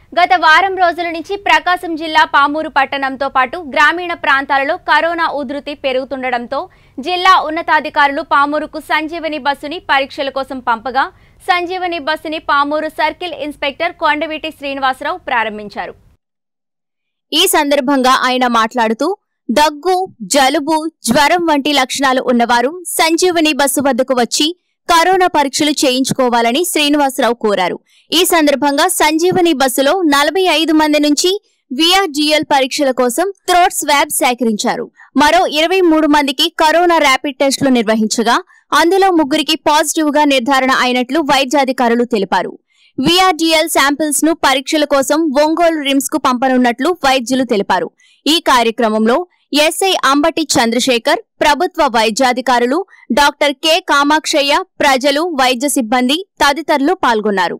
గత వారం రోజుల నుంచి ప్రకాశం జిల్లా పామూరు పట్టణంతో పాటు గ్రామీణ ప్రాంతాలలో కరోనా ఉధృతి పెరుగుతుండటంతో జిల్లా ఉన్నతాధికారులు పామూరుకు సంజీవని బస్సుని పరీక్షల కోసం పంపగా సంజీవని బస్సుని పామూరు సర్కిల్ ఇన్స్పెక్టర్ కొండవీటి శ్రీనివాసరావు ప్రారంభించారు ఈ సందర్భంగా ఆయన మాట్లాడుతూ దగ్గు జలుబు జ్వరం వంటి లక్షణాలు ఉన్నవారు సంజీవని బస్సు వద్దకు వచ్చి కరోనా పరీక్షలు చేయించుకోవాలని శ్రీనివాసరావు కోరారు ఈ సందర్భంగా సంజీవని బస్సులో నలభై ఐదు మంది నుంచి విఆర్జీఎల్ పరీక్షల కోసం థ్రోట్ స్వాబ్ సేకరించారు మరో ఇరవై మూడు మందికి కరోనా ర్యాపిడ్ టెస్టులు నిర్వహించగా అందులో ముగ్గురికి పాజిటివ్ గా నిర్ధారణ అయినట్లు వైద్యాధికారులు తెలిపారు విఆర్జీఎల్ శాంపిల్స్ ను పరీక్షల కోసం ఒంగోలు రిమ్స్ కు పంపనున్నట్లు వైద్యులు తెలిపారు ఈ కార్యక్రమంలో ఎస్ఐ అంబటి చంద్రశేఖర్ ప్రభుత్వ వైద్యాధికారులు డాక్టర్ కె కామాక్షయ్య ప్రజలు వైద్య సిబ్బంది తదితరులు పాల్గొన్నారు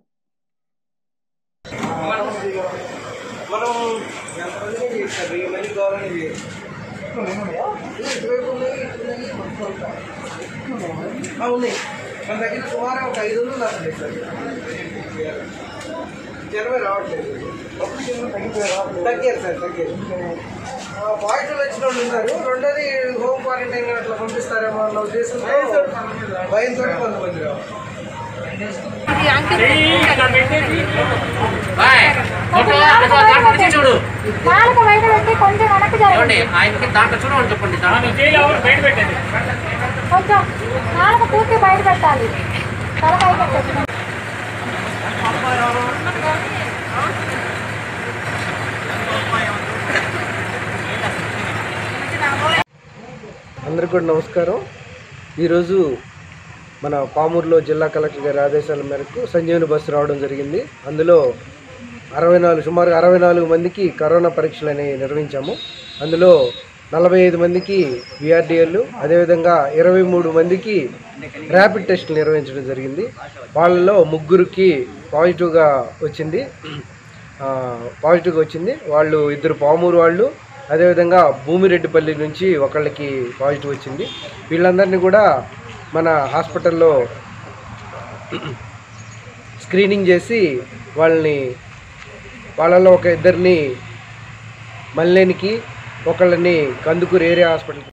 మనం ఎంతమంది చేస్తారు వెయ్యి మంది కావాలని చేయాలి ఇటువైపు ఉన్నాయి, ఇటు ఉన్నాయి, మొత్తం అంతా. ఆ, ఉన్నాయి మన దగ్గర సుమారు ఒక ఐదు వందలు దాకా ఉన్నాయి సార్ జనమే రావట్లేదు తగ్గారు సార్ తగ్గారు పాజిటివ్ వచ్చిన వాళ్ళు ఉన్నారు రెండోది హోమ్ క్వారంటైన్ అట్లా పంపిస్తారేమో అన్న ఉద్దేశంతో భయంతో కొంతమంది రావాలి బాయ్ ఫోటో అటు దాంట్లో నుంచి చూడు నాలుగు బయట పెట్టి కొంచెం వెనక్కి జరగండి ఏమండి ఆయనకి దాంట్లో చూడమని చెప్పండి దాంట్లో కొంచెం నాలుగు పూర్తి బయట పెట్టాలి తల పైకి పెట్టండి అందరికీ కూడా నమస్కారం ఈరోజు మన పామూరులో జిల్లా కలెక్టర్ గారి ఆదేశాల మేరకు సంజీవని బస్సు రావడం జరిగింది అందులో అరవై నాలుగు సుమారు అరవై నాలుగు మందికి కరోనా పరీక్షలు అనేవి నిర్వహించాము అందులో నలభై ఐదు మందికి విఆర్డిఎల్ అదేవిధంగా ఇరవై మూడు మందికి ర్యాపిడ్ టెస్టులు నిర్వహించడం జరిగింది వాళ్ళలో ముగ్గురికి పాజిటివ్గా వచ్చింది ఆ, పాజిటివ్గా వచ్చింది వాళ్ళు ఇద్దరు పామూరు వాళ్ళు అదేవిధంగా భూమిరెడ్డిపల్లి నుంచి ఒకళ్ళకి పాజిటివ్ వచ్చింది వీళ్ళందరినీ కూడా మన హాస్పిటల్లో స్క్రీనింగ్ చేసి వాళ్ళని వాళ్ళలో ఒక ఇద్దరిని మల్లేనికి ఒకళ్ళని కందుకూరు ఏరియా హాస్పిటల్